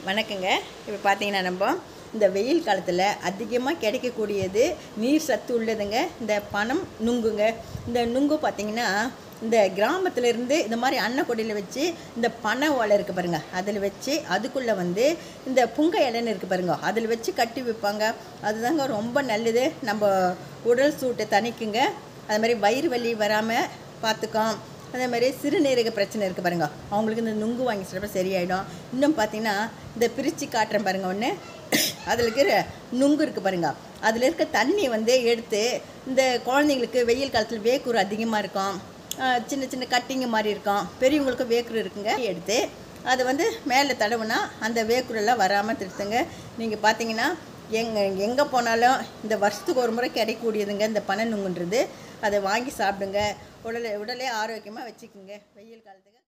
வணக்கங்க இப்போ பார்த்தீங்கன்னா நம்ம இந்த வெயில் காலத்தில் அதிகமாக கிடைக்கக்கூடியது நீர் சத்து உள்ளதுங்க இந்த பனம் நுங்குங்க இந்த நுங்கு பார்த்தீங்கன்னா இந்த கிராமத்துல இருந்து இந்த மாதிரி அன்னக்கொடியில் வச்சு இந்த பனை ஓலை இருக்குது பாருங்க அதில் வச்சு அதுக்குள்ளே வந்து இந்த புங்க இலைன்னு இருக்குது பாருங்க அதில் வச்சு கட்டி வைப்பாங்க அதுதாங்க ரொம்ப நல்லது நம்ம உடல் சூட்டை தணிக்குங்க அது மாதிரி வயிறு வலி வராமல் பார்த்துக்கோம் அதே மாதிரி சிறுநீரக பிரச்சனை இருக்குது பாருங்க அவங்களுக்கு இந்த நுங்கு வாங்கி சாப்பிட்டா சரியாயிடும் இன்னும் பார்த்தீங்கன்னா இந்த பிரித்து காட்டுறேன் பாருங்க ஒன்று அதில் இருக்கிற நுங்கு இருக்குது பாருங்க அதில் இருக்க தண்ணி வந்து எடுத்து இந்த குழந்தைங்களுக்கு வெயில் காலத்தில் வேக்கூறு அதிகமாக இருக்கும் ஆஹ் சின்ன சின்ன கட்டிங்க மாதிரி இருக்கும் பெரியவங்களுக்கு வேக்கூறு இருக்குங்க எடுத்து அதை வந்து மேலே தடவுனா அந்த வேக்குறெல்லாம் வராமல் திருத்துங்க நீங்கள் பார்த்தீங்கன்னா எங்கே எங்கே போனாலும் இந்த வருஷத்துக்கு ஒரு முறை கிடைக்கக்கூடியதுங்க இந்த பனை நுங்குன்றது அதை வாங்கி சாப்பிடுங்க உடலை உடலே ஆரோக்கியமாக வச்சுக்குங்க வெயில் காலத்துக்கு